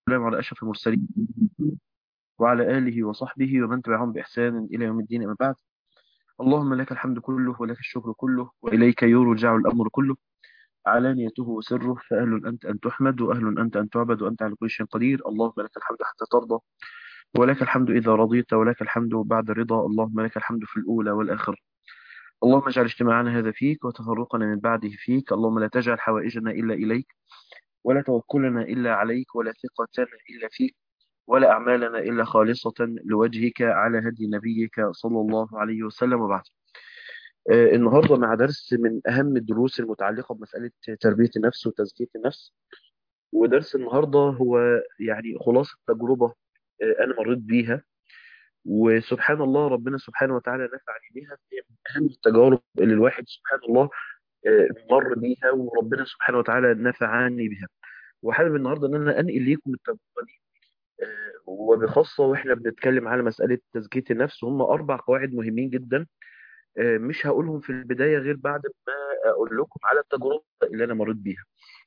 والسلام على أشرف المرسلين وعلى آله وصحبه ومن تبعهم بإحسان إلى يوم الدين أما بعد اللهم لك الحمد كله ولك الشكر كله وإليك يرجع الأمر كله علانيته وسره فأهل أنت أن تحمد وأهل أنت أن تعبد وأنت على كل شيء قدير اللهم لك الحمد حتى ترضى ولك الحمد إذا رضيت ولك الحمد بعد الرضا اللهم لك الحمد في الأولى والآخرة اللهم اجعل اجتماعنا هذا فيك وتفرقنا من بعده فيك اللهم لا تجعل حوائجنا إلا إليك ولا توكلنا إلا عليك ولا ثقتنا إلا فيك ولا أعمالنا إلا خالصة لوجهك على هدي نبيك صلى الله عليه وسلم وبعد آه، النهاردة مع درس من أهم الدروس المتعلقة بمسألة تربية النفس وتزكية النفس ودرس النهاردة هو يعني خلاصة تجربة آه، أنا مريت بيها وسبحان الله ربنا سبحانه وتعالى نفعني بها هي من أهم التجارب اللي الواحد سبحان الله آه، مر بيها وربنا سبحانه وتعالى نفعني بها وحابب النهارده ان انا انقل ليكم التجربه دي آه، وبخاصه واحنا بنتكلم على مساله تزكيه النفس هم اربع قواعد مهمين جدا آه، مش هقولهم في البدايه غير بعد ما اقول لكم على التجربه اللي انا مريت بيها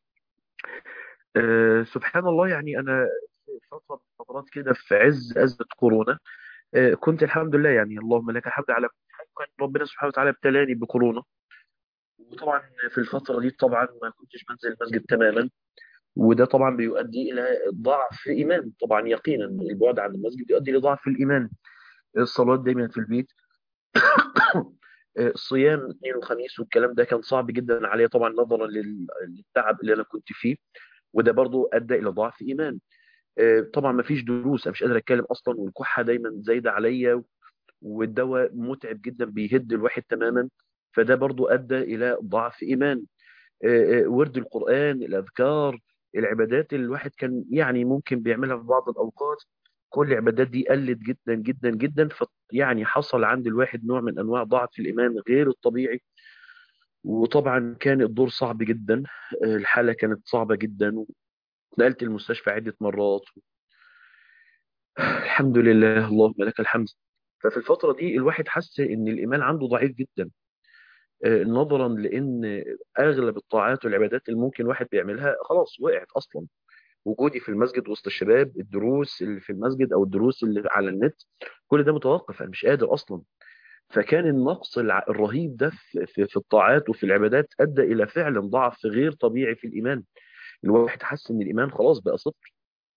آه، سبحان الله يعني انا في فتره من الفترات كده في عز ازمه كورونا آه، كنت الحمد لله يعني اللهم لك الحمد على كل حال كان ربنا سبحانه وتعالى ابتلاني بكورونا وطبعا في الفتره دي طبعا ما كنتش بنزل المسجد تماما وده طبعا بيؤدي الى ضعف في الايمان طبعا يقينا البعد عن المسجد يؤدي لضعف في الايمان الصلاه دايما في البيت الصيام اثنين وخميس والكلام ده كان صعب جدا عليا طبعا نظرا لل- للتعب اللي انا كنت فيه وده برضو ادى الى ضعف ايمان طبعا ما فيش دروس انا مش قادر اتكلم اصلا والكحه دايما زايده عليا والدواء متعب جدا بيهد الواحد تماما فده برضو ادى الى ضعف ايمان آه، آه، ورد القرآن الأذكار العبادات اللي الواحد كان يعني ممكن بيعملها في بعض الأوقات كل العبادات دي قلت جدا جدا جدا ف يعني حصل عند الواحد نوع من أنواع ضعف في الإيمان غير الطبيعي وطبعا كان الدور صعب جدا آه، الحالة كانت صعبة جدا ونقلت المستشفى عدة مرات الحمد لله اللهم لك الحمد ففي الفترة دي الواحد حس إن الإيمان عنده ضعيف جدا آه، نظرا لأن أغلب الطاعات والعبادات اللي ممكن واحد بيعملها خلاص وقعت أصلا وجودي في المسجد وسط الشباب الدروس اللي في المسجد او الدروس اللي على النت كل ده متوقف انا مش قادر اصلا فكان النقص الع- الرهيب ده في, في, في الطاعات وفي العبادات ادى الى فعلا ضعف غير طبيعي في الايمان الواحد حس ان الايمان خلاص بقى صفر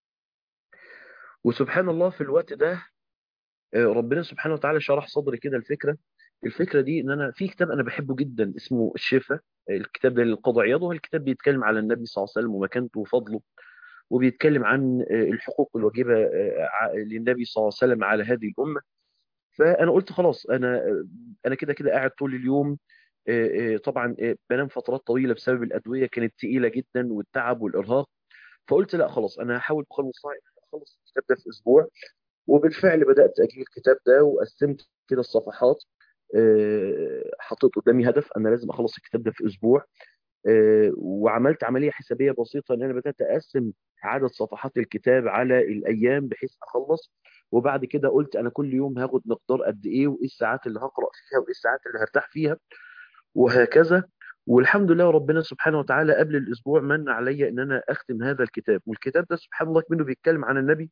وسبحان الله في الوقت ده آه، ربنا سبحانه وتعالى شرح صدري كده الفكره الفكره دي ان انا في كتاب انا بحبه جدا اسمه الشفاء الكتاب ده للقاضي عياض وهو الكتاب بيتكلم على النبي صلى الله عليه وسلم ومكانته وفضله وبيتكلم عن آه، الحقوق الواجبة آه، ع- للنبي صلى الله عليه وسلم على هذه الأمة فأنا قلت خلاص أنا آه، أنا كده كده قاعد طول اليوم آه، آه، طبعا آه، بنام فترات طويلة بسبب الأدوية كانت تقيلة جدا والتعب والإرهاق فقلت لا خلاص أنا هحاول بقدر المستطاع إن أنا أخلص الكتاب ده في أسبوع وبالفعل بدأت أجيب الكتاب ده وقسمت كده الصفحات آه، حطيت قدامي هدف أنا لازم أخلص الكتاب ده في أسبوع آه، وعملت عملية حسابية بسيطة ان انا بدأت اقسم عدد صفحات الكتاب على الايام بحيث اخلص وبعد كده قلت انا كل يوم هاخد مقدار قد ايه وايه الساعات اللي هقرأ فيها وايه الساعات اللي هرتاح فيها وهكذا والحمد لله ربنا سبحانه وتعالى قبل الاسبوع من علي ان انا اختم هذا الكتاب والكتاب ده سبحان الله منه بيتكلم عن النبي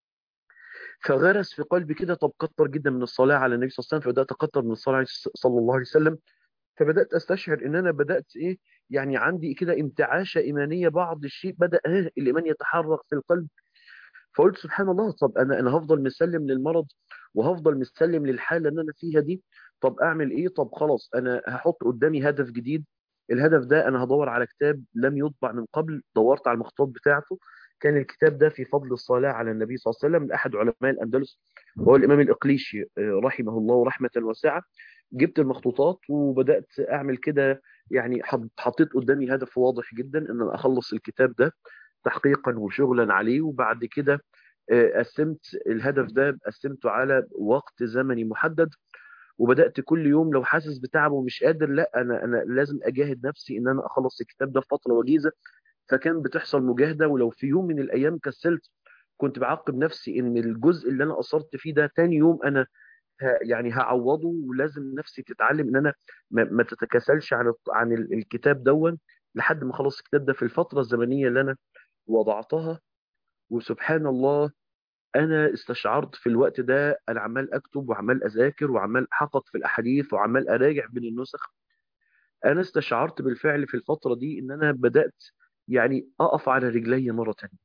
فغرس في قلبي كده طب كتر جدا من الصلاة على النبي صلى الله عليه وسلم فبدأت اكتر من الصلاة عليه صلى الله عليه وسلم فبدات استشعر ان انا بدات ايه يعني عندي كده انتعاشه ايمانيه بعض الشيء بدا إيه الايمان يتحرك في القلب فقلت سبحان الله طب انا انا هفضل مسلم للمرض وهفضل مسلم للحاله اللي انا فيها دي طب اعمل ايه طب خلاص انا هحط قدامي هدف جديد الهدف ده انا هدور على كتاب لم يطبع من قبل دورت على المخطوط بتاعته كان الكتاب ده في فضل الصلاة على النبي صلى الله عليه وسلم لأحد علماء الأندلس وهو الإمام الإقليشي آه، رحمه الله رحمة واسعة جبت المخطوطات وبدأت أعمل كده يعني حط- حطيت قدامي هدف واضح جدا إن أنا أخلص الكتاب ده تحقيقا وشغلا عليه وبعد كده آه، قسمت الهدف ده قسمته على وقت زمني محدد وبدأت كل يوم لو حاسس بتعب ومش قادر لا أنا أنا لازم أجاهد نفسي إن أنا أخلص الكتاب ده في فترة وجيزة فكان بتحصل مجاهدة ولو في يوم من الأيام كسلت كنت بعاقب نفسي إن الجزء اللي أنا قصرت فيه ده تاني يوم أنا ه- يعني هعوضه ولازم نفسي تتعلم ان انا ما, ما تتكاسلش عن الط- عن ال- الكتاب دون لحد ما اخلص الكتاب ده في الفتره الزمنيه اللي انا وضعتها وسبحان الله انا استشعرت في الوقت ده انا عمال اكتب وعمال اذاكر وعمال احقق في الاحاديث وعمال اراجع بين النسخ انا استشعرت بالفعل في الفترة دي ان انا بدأت يعني اقف على رجلي مرة تانية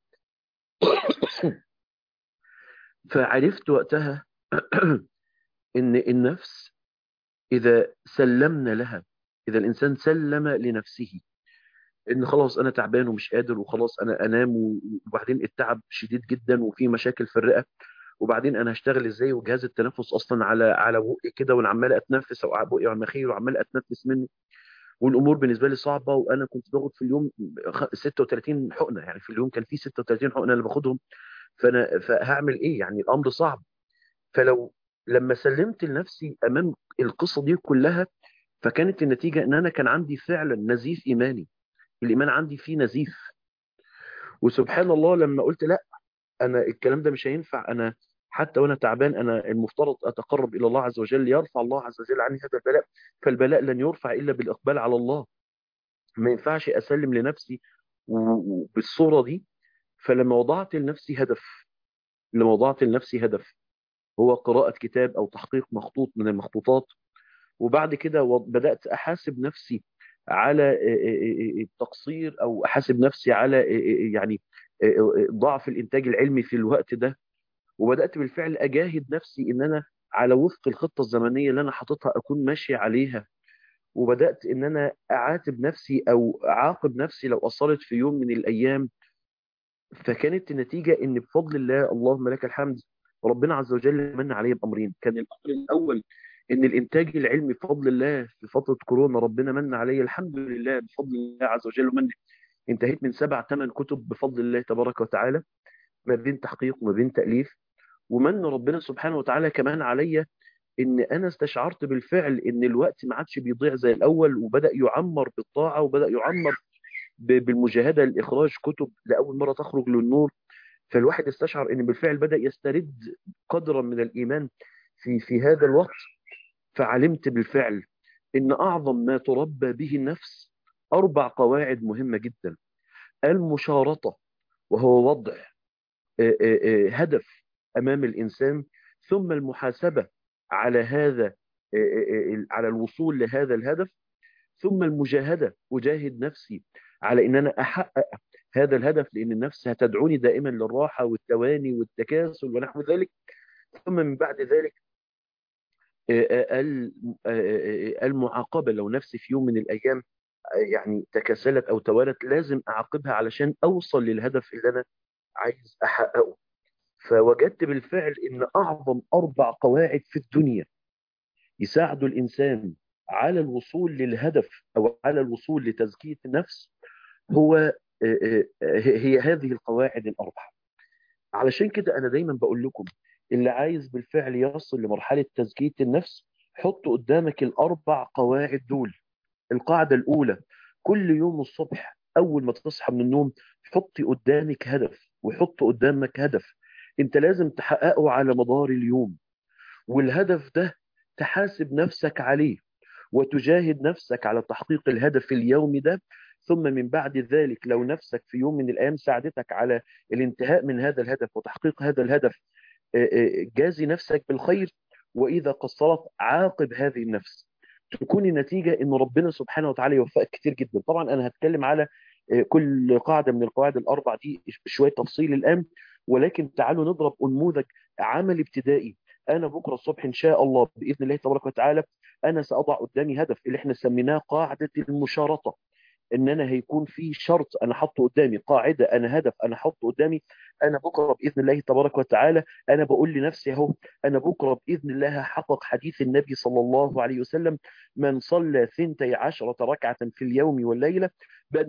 فعرفت وقتها ان النفس اذا سلمنا لها اذا الانسان سلم لنفسه ان خلاص انا تعبان ومش قادر وخلاص انا انام وبعدين التعب شديد جدا وفي مشاكل في الرئه وبعدين انا هشتغل ازاي وجهاز التنفس اصلا على على بقي كده وانا عمال اتنفس او بقي على مناخيري وعمال اتنفس منه والامور بالنسبه لي صعبه وانا كنت باخد في اليوم 36 حقنه يعني في اليوم كان في 36 حقنه اللي باخدهم فانا فهعمل ايه يعني الامر صعب فلو لما سلمت لنفسي امام القصه دي كلها فكانت النتيجه ان انا كان عندي فعلا نزيف ايماني الايمان عندي فيه نزيف وسبحان الله لما قلت لا انا الكلام ده مش هينفع انا حتى وانا تعبان انا المفترض اتقرب الى الله عز وجل يرفع الله عز وجل عني هذا البلاء فالبلاء لن يرفع الا بالاقبال على الله ما ينفعش اسلم لنفسي بالصوره دي فلما وضعت لنفسي هدف لما وضعت لنفسي هدف هو قراءة كتاب أو تحقيق مخطوط من المخطوطات وبعد كده بدأت أحاسب نفسي على التقصير أو أحاسب نفسي على يعني ضعف الإنتاج العلمي في الوقت ده وبدأت بالفعل أجاهد نفسي إن أنا على وفق الخطة الزمنية اللي أنا حاططها أكون ماشي عليها وبدأت إن أنا أعاتب نفسي أو أعاقب نفسي لو قصرت في يوم من الأيام فكانت النتيجة إن بفضل الله اللهم لك الحمد ربنا عز وجل من علي بأمرين كان الأمر الأول إن الإنتاج العلمي بفضل الله في فترة كورونا ربنا من علي الحمد لله بفضل الله عز وجل ومن انتهيت من سبع ثمان كتب بفضل الله تبارك وتعالى ما بين تحقيق وما بين تأليف ومن ربنا سبحانه وتعالى كمان عليا ان انا استشعرت بالفعل ان الوقت ما عادش بيضيع زي الاول وبدا يعمر بالطاعه وبدا يعمر بالمجاهده لاخراج كتب لاول مره تخرج للنور فالواحد استشعر ان بالفعل بدا يسترد قدرا من الايمان في في هذا الوقت فعلمت بالفعل ان اعظم ما تربى به النفس اربع قواعد مهمه جدا المشارطه وهو وضع هدف امام الانسان ثم المحاسبه على هذا على الوصول لهذا الهدف ثم المجاهده اجاهد نفسي على ان انا احقق هذا الهدف لان النفس هتدعوني دائما للراحه والتواني والتكاسل ونحو ذلك ثم من بعد ذلك المعاقبه لو نفسي في يوم من الايام يعني تكاسلت او توالت لازم اعاقبها علشان اوصل للهدف اللي انا عايز احققه فوجدت بالفعل ان اعظم اربع قواعد في الدنيا يساعدوا الانسان على الوصول للهدف او على الوصول لتزكيه النفس هو هي هذه القواعد الاربعه علشان كده انا دايما بقول لكم اللي عايز بالفعل يصل لمرحله تزكيه النفس حط قدامك الاربع قواعد دول القاعده الاولى كل يوم الصبح اول ما تصحى من النوم حطي قدامك هدف وحط قدامك هدف انت لازم تحققه على مدار اليوم والهدف ده تحاسب نفسك عليه وتجاهد نفسك على تحقيق الهدف اليومي ده ثم من بعد ذلك لو نفسك في يوم من الأيام ساعدتك على الانتهاء من هذا الهدف وتحقيق هذا الهدف جازي نفسك بالخير وإذا قصرت عاقب هذه النفس تكون النتيجة أن ربنا سبحانه وتعالى يوفقك كتير جدا طبعا أنا هتكلم على كل قاعدة من القواعد الأربع دي شوية تفصيل الآن ولكن تعالوا نضرب نموذج عمل ابتدائي أنا بكرة الصبح إن شاء الله بإذن الله تبارك وتعالى أنا سأضع قدامي هدف اللي احنا سميناه قاعدة المشارطة ان انا هيكون في شرط انا حاطه قدامي قاعده انا هدف انا حاطه قدامي انا بكره باذن الله تبارك وتعالى انا بقول لنفسي اهو انا بكره باذن الله هحقق حديث النبي صلى الله عليه وسلم من صلى ثنتي عشرة ركعه في اليوم والليله بن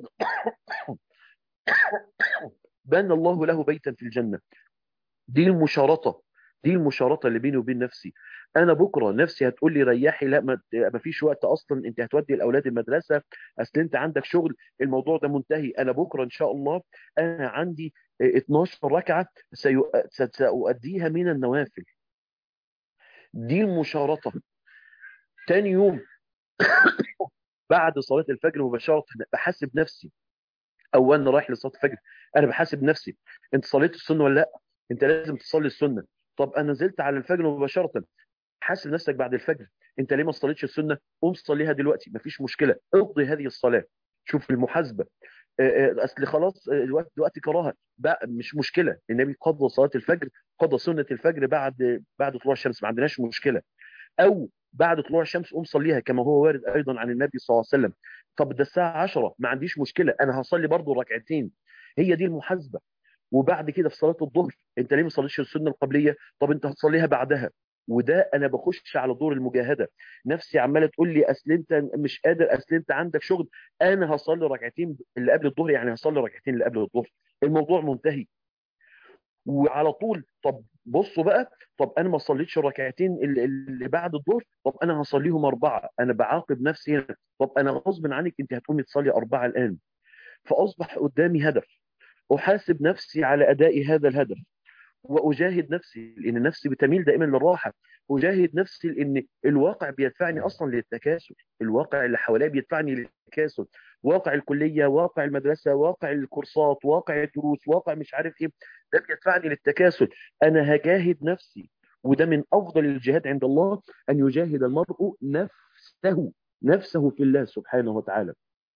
بنى الله له بيتا في الجنه دي المشارطه دي المشارطه اللي بيني وبين نفسي انا بكره نفسي هتقول لي ريحي لا ما فيش وقت اصلا انت هتودي الاولاد المدرسه اصل انت عندك شغل الموضوع ده منتهي انا بكره ان شاء الله انا عندي 12 ركعه ساؤديها من النوافل دي المشارطه تاني يوم بعد صلاه الفجر مباشره بحاسب نفسي او انا رايح لصلاه الفجر انا بحاسب نفسي انت صليت السنه ولا لا انت لازم تصلي السنه طب انا نزلت على الفجر مباشره حاسب نفسك بعد الفجر انت ليه ما صليتش السنه قوم صليها دلوقتي مفيش مشكله اقضي هذه الصلاه شوف المحاسبه اصل خلاص الوقت دلوقتي كراهه بقى مش مشكله النبي قضى صلاه الفجر قضى سنه الفجر بعد بعد طلوع الشمس ما عندناش مشكله او بعد طلوع الشمس قوم صليها كما هو وارد ايضا عن النبي صلى الله عليه وسلم طب ده الساعه 10 ما عنديش مشكله انا هصلي برضه ركعتين هي دي المحاسبه وبعد كده في صلاه الظهر انت ليه ما صليتش السنه القبليه طب انت هتصليها بعدها وده انا بخش على دور المجاهده نفسي عماله تقول لي اصل انت مش قادر اصل انت عندك شغل انا هصلي ركعتين اللي قبل الظهر يعني هصلي ركعتين اللي قبل الظهر الموضوع منتهي وعلى طول طب بصوا بقى طب انا ما صليتش الركعتين اللي بعد الظهر طب انا هصليهم اربعه انا بعاقب نفسي هنا طب انا غصب عنك انت هتقومي تصلي اربعه الان فاصبح قدامي هدف احاسب نفسي على اداء هذا الهدف واجاهد نفسي لان نفسي بتميل دائما للراحه اجاهد نفسي لان الواقع بيدفعني اصلا للتكاسل الواقع اللي حواليا بيدفعني للتكاسل واقع الكليه واقع المدرسه واقع الكورسات واقع الدروس واقع مش عارف ايه ده بيدفعني للتكاسل انا هجاهد نفسي وده من افضل الجهاد عند الله ان يجاهد المرء نفسه نفسه في الله سبحانه وتعالى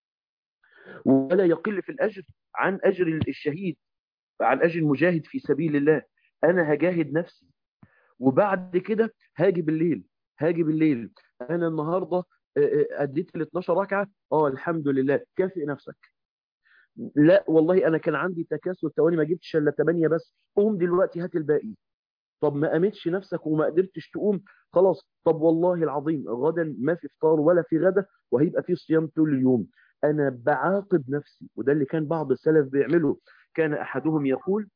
ولا يقل في الاجر عن اجر الشهيد عن اجر المجاهد في سبيل الله انا هجاهد نفسي وبعد كده هاجي بالليل هاجي بالليل انا النهارده اديت ال 12 ركعه اه الحمد لله كافئ نفسك لا والله انا كان عندي تكاسل ثواني ما جبتش الا 8 بس قوم دلوقتي هات الباقي طب ما قامتش نفسك وما قدرتش تقوم خلاص طب والله العظيم غدا ما في فطار ولا في غدا وهيبقى في صيام طول اليوم انا بعاقب نفسي وده اللي كان بعض السلف بيعمله كان احدهم يقول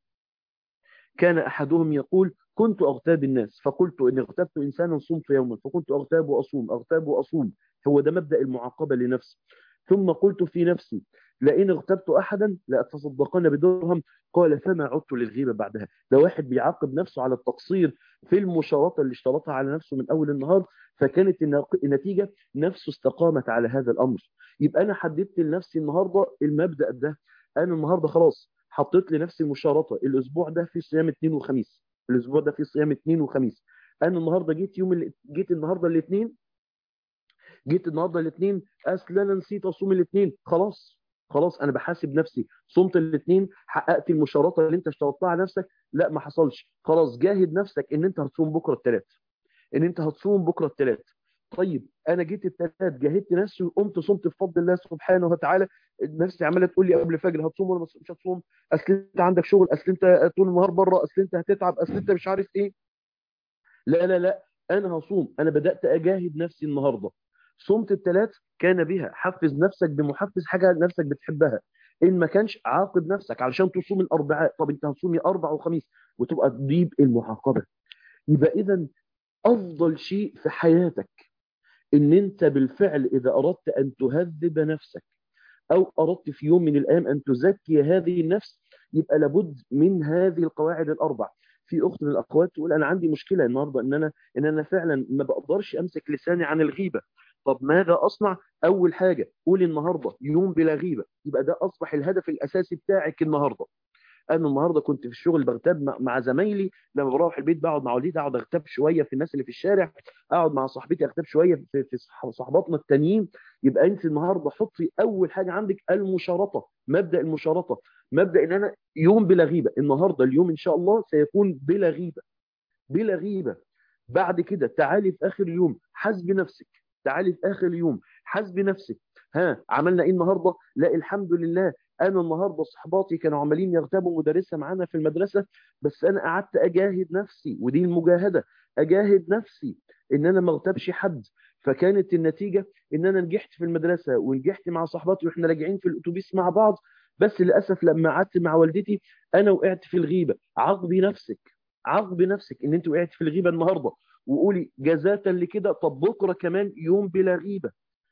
كان احدهم يقول كنت اغتاب الناس فقلت ان اغتبت انسانا صمت يوما فكنت اغتاب واصوم اغتاب واصوم هو ده مبدا المعاقبه لنفسي ثم قلت في نفسي لئن اغتبت احدا لاتصدقن بدرهم قال فما عدت للغيبه بعدها ده واحد بيعاقب نفسه على التقصير في المشارطه اللي اشترطها على نفسه من اول النهار فكانت النتيجه نفسه استقامت على هذا الامر يبقى انا حددت لنفسي النهارده المبدا ده انا النهارده خلاص حطيت لنفسي مشارطه الاسبوع ده في صيام اثنين وخميس الاسبوع ده في صيام اثنين وخميس انا النهارده جيت يوم اللي جيت النهارده الاثنين جيت النهارده الاثنين اصل انا نسيت اصوم الاثنين خلاص خلاص انا بحاسب نفسي صمت الاثنين حققت المشارطه اللي انت اشترطتها على نفسك لا ما حصلش خلاص جاهد نفسك ان انت هتصوم بكره الثلاث ان انت هتصوم بكره الثلاث طيب انا جيت الثلاث جاهدت نفسي وقمت صمت بفضل الله سبحانه وتعالى نفسي عماله تقول لي قبل الفجر هتصوم ولا مش هتصوم اصل انت عندك شغل اصل انت طول النهار بره اصل انت هتتعب اصل انت مش عارف ايه لا لا لا انا هصوم انا بدات اجاهد نفسي النهارده صمت الثلاث كان بها حفز نفسك بمحفز حاجه نفسك بتحبها ان ما كانش عاقب نفسك علشان تصوم الاربعاء طب انت هتصومي اربع وخميس وتبقى تجيب المعاقبه يبقى اذا افضل شيء في حياتك ان انت بالفعل اذا اردت ان تهذب نفسك او اردت في يوم من الايام ان تزكي هذه النفس يبقى لابد من هذه القواعد الاربع في اخت من الاخوات تقول انا عندي مشكله النهارده ان انا ان انا فعلا ما بقدرش امسك لساني عن الغيبه طب ماذا اصنع اول حاجه قولي النهارده يوم بلا غيبه يبقى ده اصبح الهدف الاساسي بتاعك النهارده انا النهارده كنت في الشغل بغتاب مع زمايلي لما بروح البيت بقعد مع والدتي اقعد اغتاب شويه في الناس اللي في الشارع اقعد مع صاحبتي اغتاب شويه في, في صحباتنا التانيين يبقى انت النهارده حطي اول حاجه عندك المشارطه مبدا المشارطه مبدا ان انا يوم بلا غيبه النهارده اليوم ان شاء الله سيكون بلا غيبه بلا غيبه بعد كده تعالي في اخر اليوم حاسبي نفسك تعالي في اخر اليوم حاسبي نفسك ها عملنا ايه النهارده لا الحمد لله انا النهارده صحباتي كانوا عمالين يغتابوا مدرسه معانا في المدرسه بس انا قعدت اجاهد نفسي ودي المجاهده اجاهد نفسي ان انا ما اغتابش حد فكانت النتيجه ان انا نجحت في المدرسه ونجحت مع صحباتي واحنا راجعين في الاتوبيس مع بعض بس للاسف لما قعدت مع والدتي انا وقعت في الغيبه عاقبي نفسك عاقبي نفسك ان انت وقعت في الغيبه النهارده وقولي جزاة لكده طب بكره كمان يوم بلا غيبه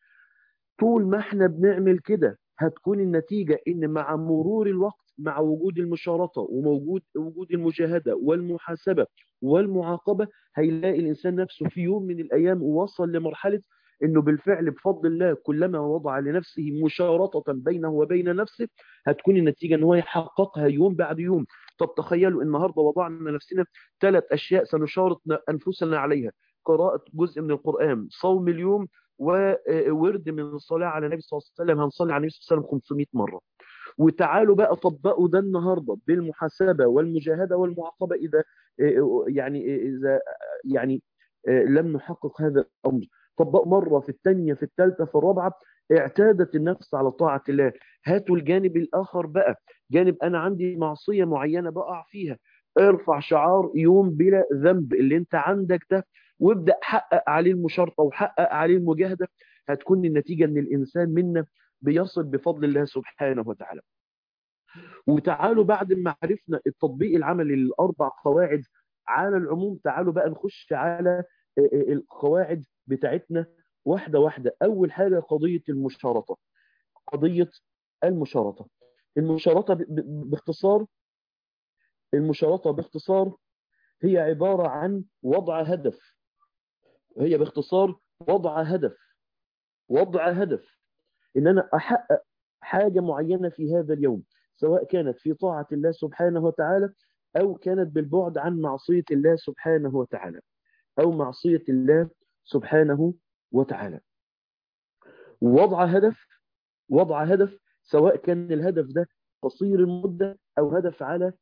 طول ما احنا بنعمل كده هتكون النتيجة ان مع مرور الوقت مع وجود المشارطة وموجود وجود المجاهدة والمحاسبة والمعاقبة هيلاقي الإنسان نفسه في يوم من الأيام وصل لمرحلة انه بالفعل بفضل الله كلما وضع لنفسه مشارطة بينه وبين نفسه هتكون النتيجة ان هو يحققها يوم بعد يوم طب تخيلوا النهاردة وضعنا نفسنا ثلاث اشياء سنشارط انفسنا عليها قراءة جزء من القرآن صوم اليوم وورد من الصلاة على النبي صلى الله عليه وسلم هنصلي على النبي صلى الله عليه وسلم 500 مرة وتعالوا بقى طبقوا ده النهاردة بالمحاسبة والمجاهدة والمعاقبة إذا يعني إذا يعني لم نحقق هذا الأمر طبقوا مرة في الثانية في الثالثة في الرابعة اعتادت النفس على طاعة الله هاتوا الجانب الآخر بقى جانب أنا عندي معصية معينة بقع فيها ارفع شعار يوم بلا ذنب اللي انت عندك ده وابدأ حقق عليه المشارطة وحقق عليه المجاهدة هتكون النتيجة ان الإنسان منا بيصل بفضل الله سبحانه وتعالى وتعالوا بعد ما عرفنا التطبيق العملي للأربع قواعد على العموم تعالوا بقى نخش على القواعد بتاعتنا واحدة واحدة أول حاجة قضية المشارطة قضية المشارطة المشارطة باختصار المشارطة باختصار هي عبارة عن وضع هدف هي باختصار وضع هدف وضع هدف ان انا احقق حاجة معينة في هذا اليوم سواء كانت في طاعة الله سبحانه وتعالى او كانت بالبعد عن معصية الله سبحانه وتعالى او معصية الله سبحانه وتعالى وضع هدف وضع هدف سواء كان الهدف ده قصير المدة او هدف على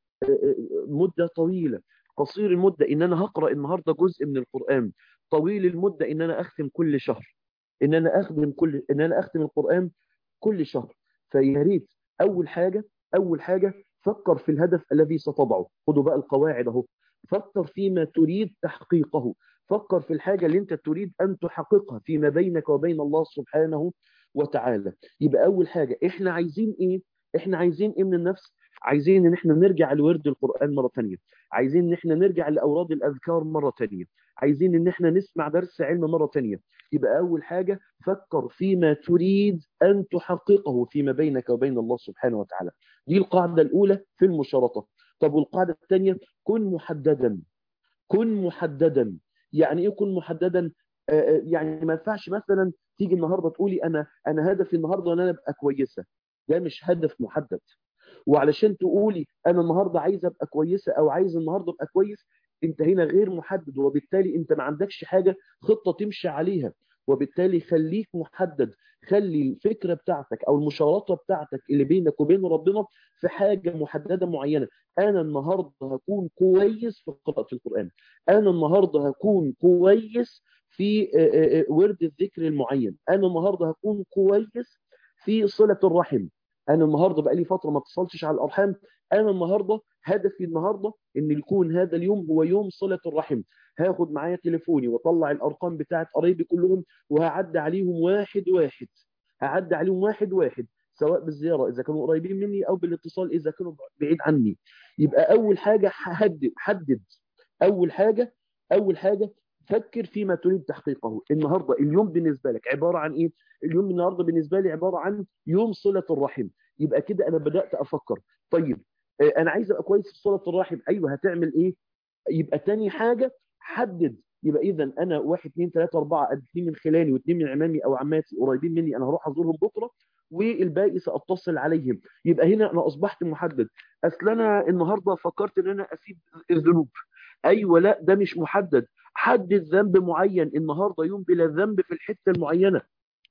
مدة طويلة قصير المدة ان انا هقرأ النهاردة جزء من القرآن طويل المدة ان انا اختم كل شهر ان انا اخدم كل ان انا اختم القرآن كل شهر فيا ريت اول حاجة اول حاجة فكر في الهدف الذي ستضعه خدوا بقى القواعد اهو فكر فيما تريد تحقيقه فكر في الحاجة اللي انت تريد ان تحققها فيما بينك وبين الله سبحانه وتعالى يبقى اول حاجة احنا عايزين ايه احنا عايزين ايه من النفس عايزين ان احنا نرجع لورد القرآن مرة تانية عايزين ان احنا نرجع لأوراد الأذكار مرة تانية عايزين ان احنا نسمع درس علم مرة تانية يبقى أول حاجة فكر فيما تريد أن تحققه فيما بينك وبين الله سبحانه وتعالى دي القاعدة الأولى في المشارطة طب والقاعدة الثانية كن محددا كن محددا يعني ايه كن محددا آه يعني ما ينفعش مثلا تيجي النهاردة تقولي أنا أنا هدفي النهاردة أن أنا أبقى كويسة ده مش هدف محدد وعلشان تقولي انا النهارده عايز ابقى كويسه او عايز النهارده ابقى كويس انت هنا غير محدد وبالتالي انت ما عندكش حاجه خطه تمشي عليها وبالتالي خليك محدد خلي الفكره بتاعتك او المشارطه بتاعتك اللي بينك وبين ربنا في حاجه محدده معينه انا النهارده هكون كويس في قراءه القران انا النهارده هكون كويس في ورد الذكر المعين انا النهارده هكون كويس في صله الرحم انا النهارده بقالي فتره ما اتصلتش على الارحام انا النهارده هدفي النهارده ان يكون هذا اليوم هو يوم صله الرحم هاخد معايا تليفوني واطلع الارقام بتاعه قرايبي كلهم وهعدي عليهم واحد واحد هعدي عليهم واحد واحد سواء بالزياره اذا كانوا قريبين مني او بالاتصال اذا كانوا بعيد عني يبقى اول حاجه حدد حدد اول حاجه اول حاجه فكر فيما تريد تحقيقه النهارده اليوم بالنسبه لك عباره عن ايه اليوم النهارده بالنسبه لي عباره عن يوم صله الرحم يبقى كده انا بدات افكر طيب انا عايز ابقى كويس في صله الرحم ايوه هتعمل ايه يبقى تاني حاجه حدد يبقى اذا انا واحد اثنين ثلاثة أربعة اثنين من خلاني واثنين من عمامي او عماتي قريبين مني انا هروح ازورهم بكره والباقي ساتصل عليهم يبقى هنا انا اصبحت محدد اصل انا النهارده فكرت ان انا اسيب الذنوب ايوه لا ده مش محدد حدد ذنب معين النهارده يوم بلا ذنب في الحته المعينه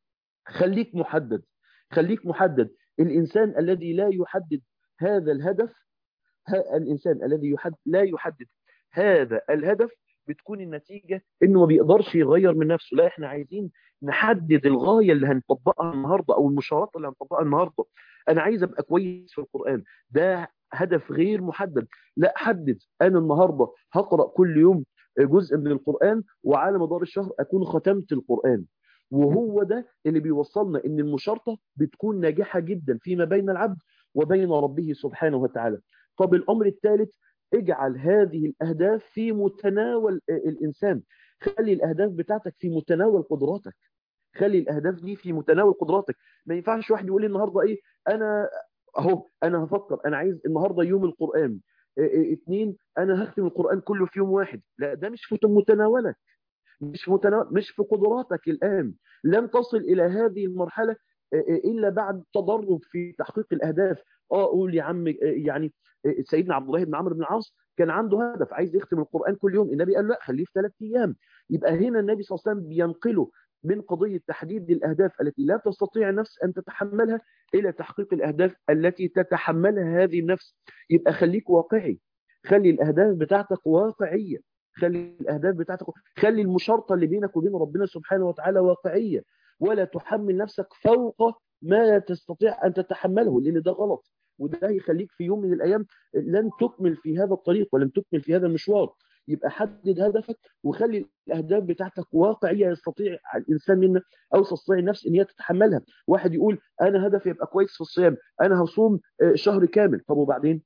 خليك محدد خليك محدد الانسان الذي لا يحدد هذا الهدف الانسان الذي يحدد لا يحدد هذا الهدف بتكون النتيجه انه ما بيقدرش يغير من نفسه لا احنا عايزين نحدد الغايه اللي هنطبقها النهارده او المشارطه اللي هنطبقها النهارده انا عايز ابقى كويس في القران ده هدف غير محدد لا حدد انا النهارده هقرا كل يوم جزء من القرآن وعلى مدار الشهر أكون ختمت القرآن وهو ده اللي بيوصلنا ان المشارطة بتكون ناجحة جدا فيما بين العبد وبين ربه سبحانه وتعالى طب الأمر الثالث اجعل هذه الأهداف في متناول الإنسان خلي الأهداف بتاعتك في متناول قدراتك خلي الأهداف دي في متناول قدراتك ما ينفعش واحد يقول لي النهاردة إيه أنا أهو أنا هفكر أنا عايز النهاردة يوم القرآن اثنين انا هختم القرآن كله في يوم واحد لا ده مش في متناولك مش في متنا... مش في قدراتك الان لن تصل الى هذه المرحله الا بعد تدرج في تحقيق الاهداف اه قول يا عم يعني سيدنا عبد الله بن عمرو بن العاص كان عنده هدف عايز يختم القران كل يوم النبي قال لا خليه في ثلاث ايام يبقى هنا النبي صلى الله عليه وسلم بينقله من قضية تحديد الأهداف التي لا تستطيع النفس أن تتحملها إلى تحقيق الأهداف التي تتحملها هذه النفس يبقى خليك واقعي خلي الأهداف بتاعتك واقعية خلي الأهداف بتاعتك خلي المشارطة اللي بينك وبين ربنا سبحانه وتعالى واقعية ولا تحمل نفسك فوق ما تستطيع أن تتحمله لأن ده غلط وده يخليك في يوم من الأيام لن تكمل في هذا الطريق ولن تكمل في هذا المشوار يبقى حدد هدفك وخلي الاهداف بتاعتك واقعيه يستطيع الانسان منا او تستطيع النفس ان هي تتحملها واحد يقول انا هدفي يبقى كويس في الصيام انا هصوم شهر كامل طب وبعدين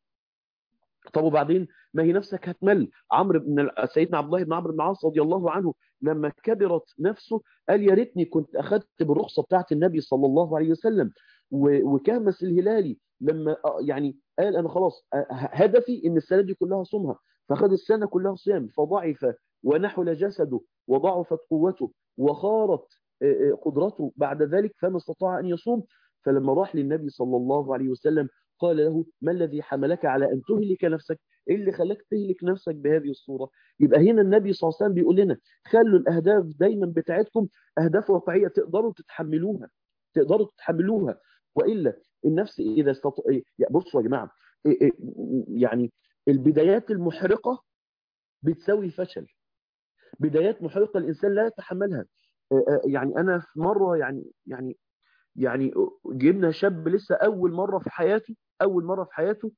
طب وبعدين ما هي نفسك هتمل عمرو بن سيدنا عبد الله بن عمرو بن العاص رضي الله عنه لما كبرت نفسه قال يا ريتني كنت اخذت بالرخصه بتاعت النبي صلى الله عليه وسلم وكهمس الهلالي لما يعني قال انا خلاص هدفي ان السنه دي كلها صومها فخد السنة كلها صيام فضعف ونحل جسده وضعفت قوته وخارت قدرته بعد ذلك فما استطاع أن يصوم فلما راح للنبي صلى الله عليه وسلم قال له ما الذي حملك على أن تهلك نفسك إيه اللي خلاك تهلك نفسك بهذه الصورة يبقى هنا النبي صلى الله عليه وسلم بيقول لنا خلوا الأهداف دايما بتاعتكم أهداف واقعية تقدروا تتحملوها تقدروا تتحملوها وإلا النفس إذا استطاع بصوا يا جماعة يعني البدايات المحرقة بتساوي فشل بدايات محرقة الإنسان لا يتحملها يعني أنا في مرة يعني يعني يعني جبنا شاب لسه أول مرة في حياته أول مرة في حياته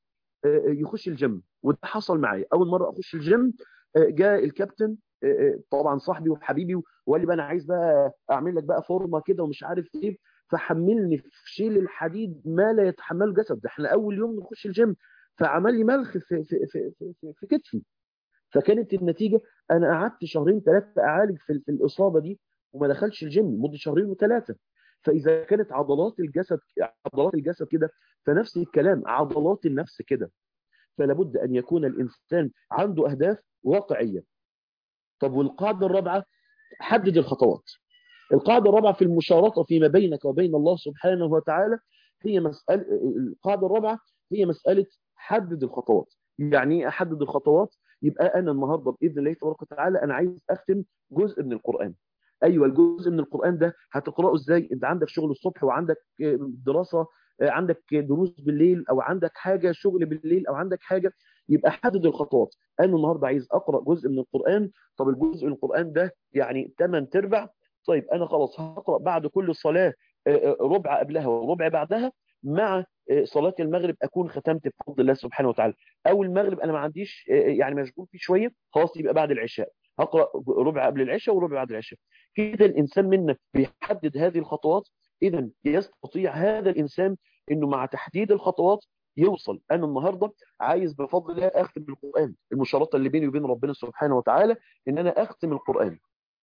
يخش الجيم وده حصل معايا أول مرة أخش الجيم جاء الكابتن طبعا صاحبي وحبيبي وقال لي بقى أنا عايز بقى أعمل لك بقى فورمة كده ومش عارف إيه فحملني في شيل الحديد ما لا يتحمله الجسد ده احنا أول يوم نخش الجيم فعمل لي ملخ في في في في, في, في كتفي فكانت النتيجه انا قعدت شهرين ثلاثه اعالج في, في الاصابه دي وما دخلش الجيم لمده شهرين وثلاثه فاذا كانت عضلات الجسد عضلات الجسد كده فنفس الكلام عضلات النفس كده فلا بد ان يكون الانسان عنده اهداف واقعيه طب والقاعده الرابعه حدد الخطوات القاعده الرابعه في المشارطه فيما بينك وبين الله سبحانه وتعالى هي مساله القاعده الرابعه هي مساله حدد الخطوات يعني ايه احدد الخطوات يبقى انا النهارده باذن الله تبارك وتعالى انا عايز اختم جزء من القران ايوه الجزء من القران ده هتقراه ازاي انت عندك شغل الصبح وعندك دراسه عندك دروس بالليل او عندك حاجه شغل بالليل او عندك حاجه يبقى حدد الخطوات انا النهارده عايز اقرا جزء من القران طب الجزء من القران ده يعني 8 ارباع طيب انا خلاص هقرا بعد كل صلاه ربع قبلها وربع بعدها مع صلاة المغرب أكون ختمت بفضل الله سبحانه وتعالى أو المغرب أنا ما عنديش يعني مشغول فيه شوية خلاص يبقى بعد العشاء هقرأ ربع قبل العشاء وربع بعد العشاء كده الإنسان منا بيحدد هذه الخطوات إذا يستطيع هذا الإنسان أنه مع تحديد الخطوات يوصل أنا النهاردة عايز بفضل الله أختم القرآن المشارطة اللي بيني وبين ربنا سبحانه وتعالى إن أنا أختم القرآن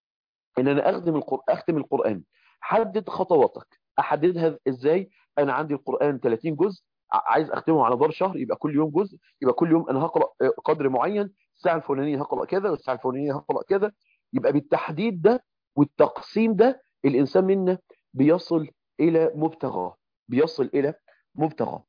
إن أنا أخدم القرآن أختم القرآن حدد خطواتك أحددها إزاي انا عندي القران 30 جزء عايز اختمه على دار شهر يبقى كل يوم جزء يبقى كل يوم انا هقرا قدر معين الساعه الفلانيه هقرا كذا والساعه الفلانيه هقرا كذا يبقى بالتحديد ده والتقسيم ده الانسان منا بيصل الى مبتغاه بيصل الى مبتغاه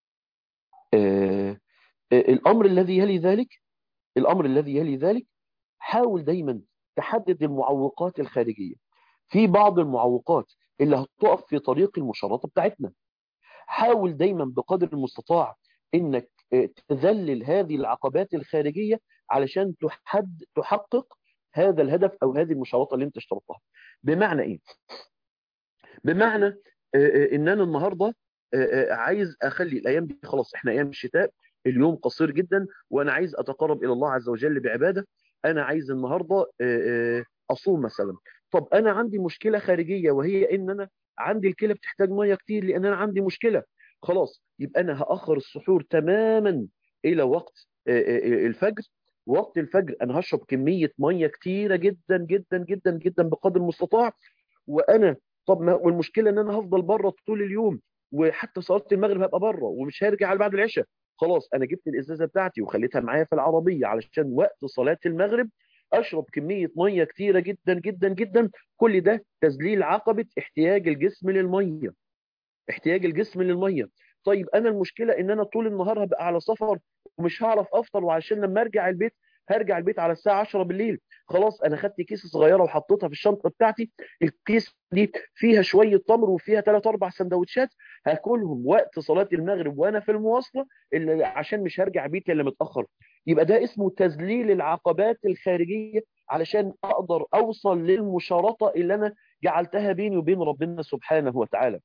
آه الامر الذي يلي ذلك الامر الذي يلي ذلك حاول دايما تحدد المعوقات الخارجيه في بعض المعوقات اللي هتقف في طريق المشارطه بتاعتنا حاول دايما بقدر المستطاع انك تذلل هذه العقبات الخارجيه علشان تحد تحقق هذا الهدف او هذه المشارطه اللي انت اشترطتها بمعنى ايه بمعنى ان انا النهارده عايز اخلي الايام دي خلاص احنا ايام الشتاء اليوم قصير جدا وانا عايز اتقرب الى الله عز وجل بعباده انا عايز النهارده اصوم مثلا طب انا عندي مشكله خارجيه وهي ان انا عندي الكلى بتحتاج ميه كتير لان انا عندي مشكله خلاص يبقى انا هاخر السحور تماما الى وقت الفجر وقت الفجر انا هشرب كميه ميه كتيره جدا جدا جدا جدا بقدر المستطاع وانا طب ما والمشكله ان انا هفضل بره طول اليوم وحتى صلاه المغرب هبقى بره ومش هرجع على بعد العشاء خلاص انا جبت الازازه بتاعتي وخليتها معايا في العربيه علشان وقت صلاه المغرب اشرب كميه ميه كتيره جدا جدا جدا كل ده تذليل عقبه احتياج الجسم للميه احتياج الجسم للميه طيب انا المشكله ان انا طول النهار هبقى على سفر ومش هعرف افطر وعشان لما ارجع البيت هرجع البيت على الساعه 10 بالليل خلاص انا خدت كيس صغيره وحطيتها في الشنطه بتاعتي الكيس دي فيها شويه تمر وفيها 3 4 سندوتشات هاكلهم وقت صلاه المغرب وانا في المواصله اللي عشان مش هرجع بيتي الا متاخر يبقى ده اسمه تذليل العقبات الخارجيه علشان اقدر اوصل للمشارطه اللي انا جعلتها بيني وبين ربنا سبحانه وتعالى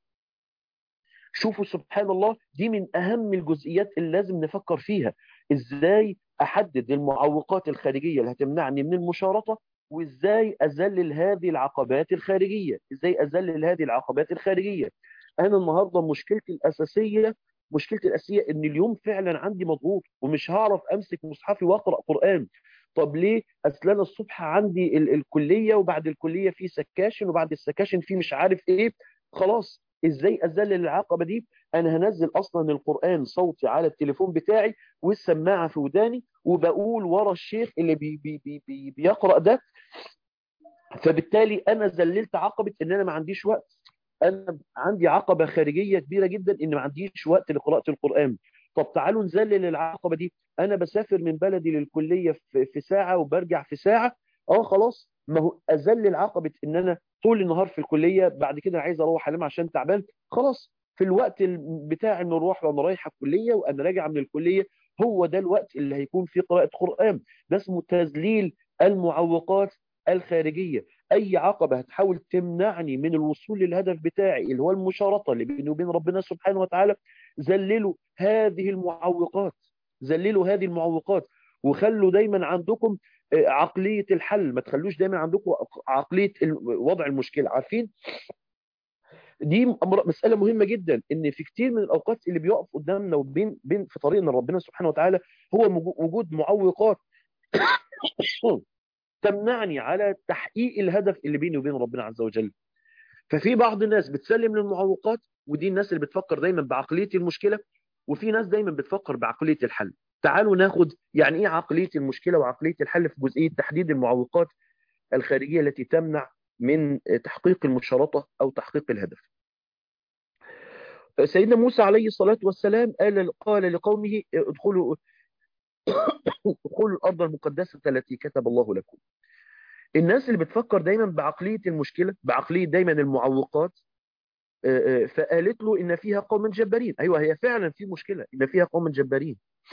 شوفوا سبحان الله دي من أهم الجزئيات اللي لازم نفكر فيها إزاي أحدد المعوقات الخارجية اللي هتمنعني من المشارطة وإزاي أذلل هذه العقبات الخارجية إزاي أذلل هذه العقبات الخارجية أنا النهاردة مشكلتي الأساسية مشكلتي الأساسية إن اليوم فعلا عندي مضغوط ومش هعرف أمسك مصحفي وأقرأ قرآن طب ليه اصل انا الصبح عندي ال الكليه وبعد الكليه في سكاشن وبعد السكاشن في مش عارف ايه خلاص ازاي اذلل العقبه دي انا هنزل اصلا القران صوتي على التليفون بتاعي والسماعه في وداني وبقول ورا الشيخ اللي بي بي بي بي بيقرا ده فبالتالي انا ذللت عقبه ان انا ما عنديش وقت انا عندي عقبه خارجيه كبيره جدا ان ما عنديش وقت لقراءه القران طب تعالوا نذلل العقبه دي انا بسافر من بلدي للكليه في ساعه وبرجع في ساعه اه خلاص ما هو اذلل عقبه ان انا طول النهار في الكليه بعد كده عايز اروح انام عشان تعبان خلاص في الوقت بتاع انه اروح وانا رايح الكليه وانا راجع من الكليه هو ده الوقت اللي هيكون فيه قراءه قران ده اسمه تذليل المعوقات الخارجيه اي عقبه هتحاول تمنعني من الوصول للهدف بتاعي اللي هو المشارطه اللي بيني وبين ربنا سبحانه وتعالى ذللوا هذه المعوقات ذللوا هذه المعوقات وخلوا دايما عندكم عقليه الحل ما تخلوش دايما عندكم عقليه وضع المشكله عارفين دي مساله مهمه جدا ان في كتير من الاوقات اللي بيقف قدامنا وبين بين في طريقنا لربنا سبحانه وتعالى هو وجود معوقات تمنعني على تحقيق الهدف اللي بيني وبين ربنا عز وجل ففي بعض الناس بتسلم للمعوقات ودي الناس اللي بتفكر دايما بعقليه المشكله وفي ناس دايما بتفكر بعقليه الحل تعالوا ناخد يعني ايه عقليه المشكله وعقليه الحل في جزئيه تحديد المعوقات الخارجيه التي تمنع من تحقيق المشارطه او تحقيق الهدف. سيدنا موسى عليه الصلاه والسلام قال قال لقومه ادخلوا ادخلوا الارض المقدسه التي كتب الله لكم. الناس اللي بتفكر دايما بعقليه المشكله بعقليه دايما المعوقات فقالت له ان فيها قوم جبارين ايوه هي فعلا في مشكله ان فيها قوم جبارين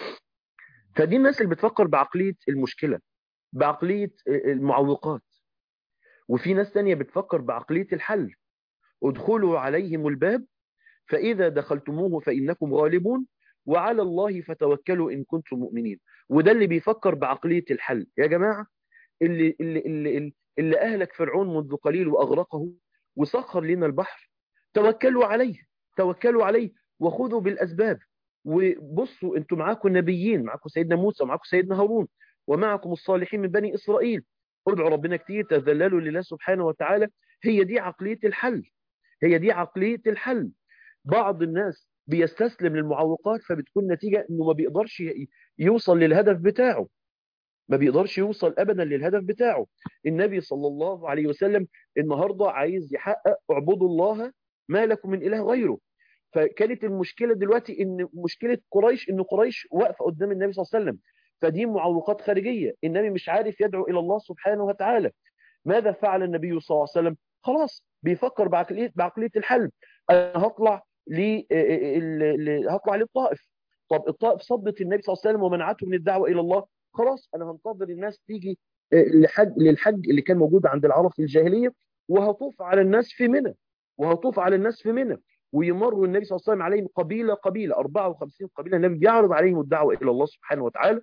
فدي الناس اللي بتفكر بعقليه المشكله بعقليه المعوقات وفي ناس تانية بتفكر بعقليه الحل ادخلوا عليهم الباب فاذا دخلتموه فانكم غالبون وعلى الله فتوكلوا ان كنتم مؤمنين وده اللي بيفكر بعقليه الحل يا جماعه اللي اللي اللي, اللي اهلك فرعون منذ قليل واغرقه وسخر لنا البحر توكلوا عليه توكلوا عليه وخذوا بالاسباب وبصوا انتم معاكم نبيين معاكم سيدنا موسى ومعاكم سيدنا هارون ومعكم الصالحين من بني اسرائيل ادعوا ربنا كتير تذللوا لله سبحانه وتعالى هي دي عقليه الحل هي دي عقليه الحل بعض الناس بيستسلم للمعوقات فبتكون نتيجه انه ما بيقدرش يوصل للهدف بتاعه ما بيقدرش يوصل ابدا للهدف بتاعه النبي صلى الله عليه وسلم النهارده عايز يحقق اعبدوا الله ما لكم من اله غيره فكانت المشكله دلوقتي ان مشكله قريش ان قريش واقفه قدام النبي صلى الله عليه وسلم فدي معوقات خارجيه النبي مش عارف يدعو الى الله سبحانه وتعالى ماذا فعل النبي صلى الله عليه وسلم خلاص بيفكر بعقليه بعقليه الحل انا هطلع ل هطلع للطائف طب الطائف صدت النبي صلى الله عليه وسلم ومنعته من الدعوه الى الله خلاص انا هنتظر الناس تيجي لحج للحج اللي كان موجود عند العرب في الجاهليه وهطوف على الناس في منى وهطوف على الناس في منى ويمر النبي صلى الله عليه وسلم عليهم قبيله قبيله 54 قبيله النبي بيعرض عليهم الدعوه الى الله سبحانه وتعالى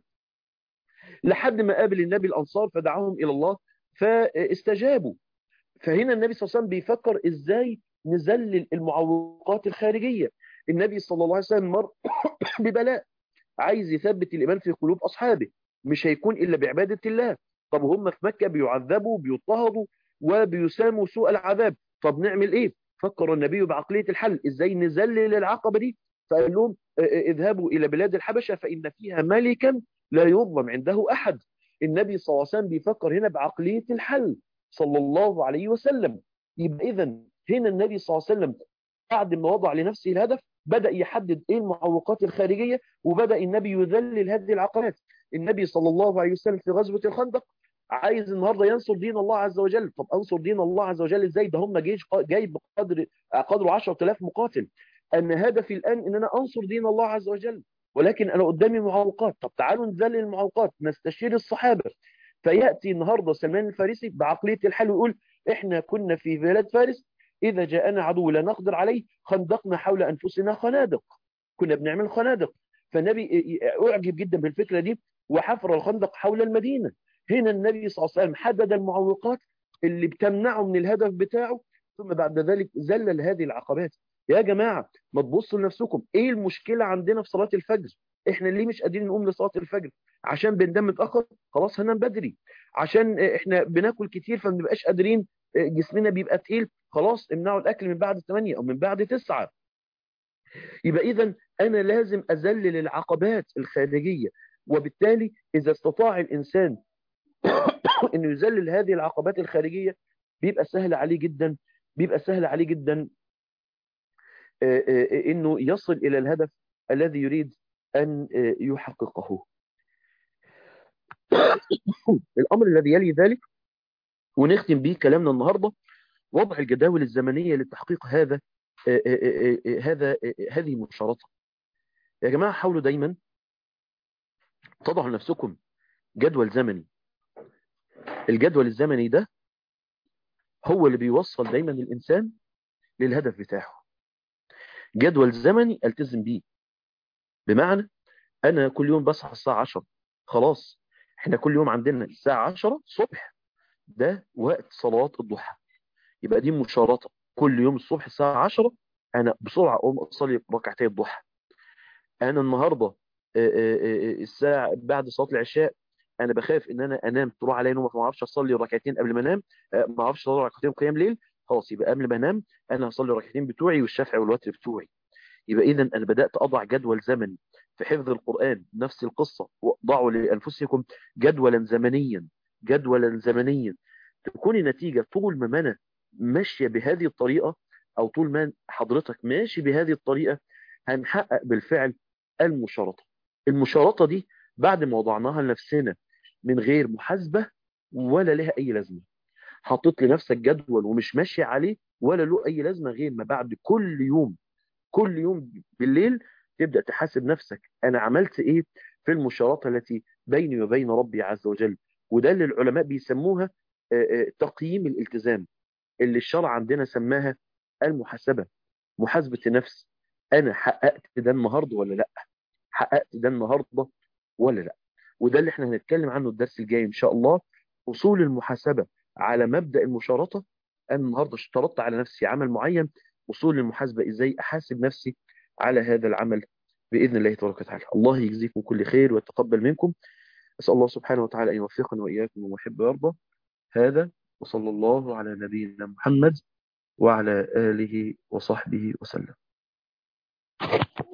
لحد ما قابل النبي الانصار فدعاهم الى الله فاستجابوا فهنا النبي صلى الله عليه وسلم بيفكر ازاي نذلل المعوقات الخارجيه النبي صلى الله عليه وسلم مر ببلاء عايز يثبت الايمان في قلوب اصحابه مش هيكون الا بعباده الله طب هم في مكه بيعذبوا بيضطهدوا وبيساموا سوء العذاب طب نعمل ايه فكر النبي بعقليه الحل ازاي نذلل العقبه دي فقال لهم اذهبوا الى بلاد الحبشه فان فيها ملكا لا يظلم عنده احد النبي صلى الله عليه وسلم بيفكر هنا بعقلية الحل صلى الله عليه وسلم يبقى إذا هنا النبي صلى الله عليه وسلم بعد ما وضع لنفسه الهدف بدأ يحدد إيه المعوقات الخارجية وبدأ النبي يذلل هذه العقبات النبي صلى الله عليه وسلم في غزوة الخندق عايز النهارده ينصر دين الله عز وجل طب انصر دين الله عز وجل ازاي ده هم جيش جاي بقدر قدره 10000 مقاتل ان هدفي الان ان انا انصر دين الله عز وجل ولكن انا قدامي معوقات طب تعالوا نذلل المعوقات نستشير الصحابه فياتي النهارده سلمان الفارسي بعقليه الحل ويقول احنا كنا في بلاد فارس اذا جاءنا عدو لا نقدر عليه خندقنا حول انفسنا خنادق كنا بنعمل خنادق فالنبي اعجب جدا بالفكره دي وحفر الخندق حول المدينه هنا النبي صلى الله عليه وسلم حدد المعوقات اللي بتمنعه من الهدف بتاعه ثم بعد ذلك ذلل هذه العقبات يا جماعة ما تبصوا لنفسكم ايه المشكلة عندنا في صلاة الفجر احنا ليه مش قادرين نقوم لصلاة الفجر عشان بننام متأخر خلاص هننام بدري عشان احنا بناكل كتير فما بنبقاش قادرين جسمنا بيبقى تقيل خلاص امنعوا الاكل من بعد 8 او من بعد 9 يبقى اذا انا لازم اذلل العقبات الخارجية وبالتالي اذا استطاع الانسان انه يذلل هذه العقبات الخارجية بيبقى سهل عليه جدا بيبقى سهل عليه جدا انه يصل الى الهدف الذي يريد ان يحققه الامر الذي يلي ذلك ونختم به كلامنا النهارده وضع الجداول الزمنيه لتحقيق هذا هذا هذه المشارطه يا جماعه حاولوا دايما تضعوا لنفسكم جدول زمني الجدول الزمني ده هو اللي بيوصل دايما الانسان للهدف بتاعه جدول زمني التزم بيه بمعنى انا كل يوم بصحى الساعه 10 خلاص احنا كل يوم عندنا الساعه 10 الصبح ده وقت صلاه الضحى يبقى دي مشارطه كل يوم الصبح الساعه 10 انا بسرعه اقوم اصلي ركعتي الضحى انا النهارده الساعه بعد صلاه العشاء انا بخاف ان انا انام تروح عليا نوم ما اعرفش اصلي ركعتين قبل ما انام ما اعرفش اصلي ركعتين قيام ليل خلاص يبقى قبل ما انام انا هصلي ركعتين بتوعي والشفع والوتر بتوعي يبقى اذا انا بدات اضع جدول زمني في حفظ القران نفس القصه واضعوا لانفسكم جدولا زمنيا جدولا زمنيا تكون النتيجه طول ما انا ماشيه بهذه الطريقه او طول ما حضرتك ماشي بهذه الطريقه هنحقق بالفعل المشارطه المشارطه دي بعد ما وضعناها لنفسنا من غير محاسبه ولا لها اي لازمه حطيت لنفسك جدول ومش ماشي عليه ولا له اي لازمه غير ما بعد كل يوم كل يوم بالليل تبدا تحاسب نفسك انا عملت ايه في المشارطه التي بيني وبين ربي عز وجل وده اللي العلماء بيسموها تقييم الالتزام اللي الشرع عندنا سماها المحاسبه محاسبه النفس انا حققت ده النهارده ولا لا حققت ده النهارده ولا لا وده اللي احنا هنتكلم عنه الدرس الجاي ان شاء الله اصول المحاسبه على مبدا المشارطه انا النهارده اشترطت على نفسي عمل معين اصول المحاسبه ازاي احاسب نفسي على هذا العمل باذن الله تبارك وتعالى الله يجزيكم كل خير ويتقبل منكم اسال الله سبحانه وتعالى ان يوفقنا واياكم ويحب ويرضى هذا وصلى الله على نبينا محمد وعلى اله وصحبه وسلم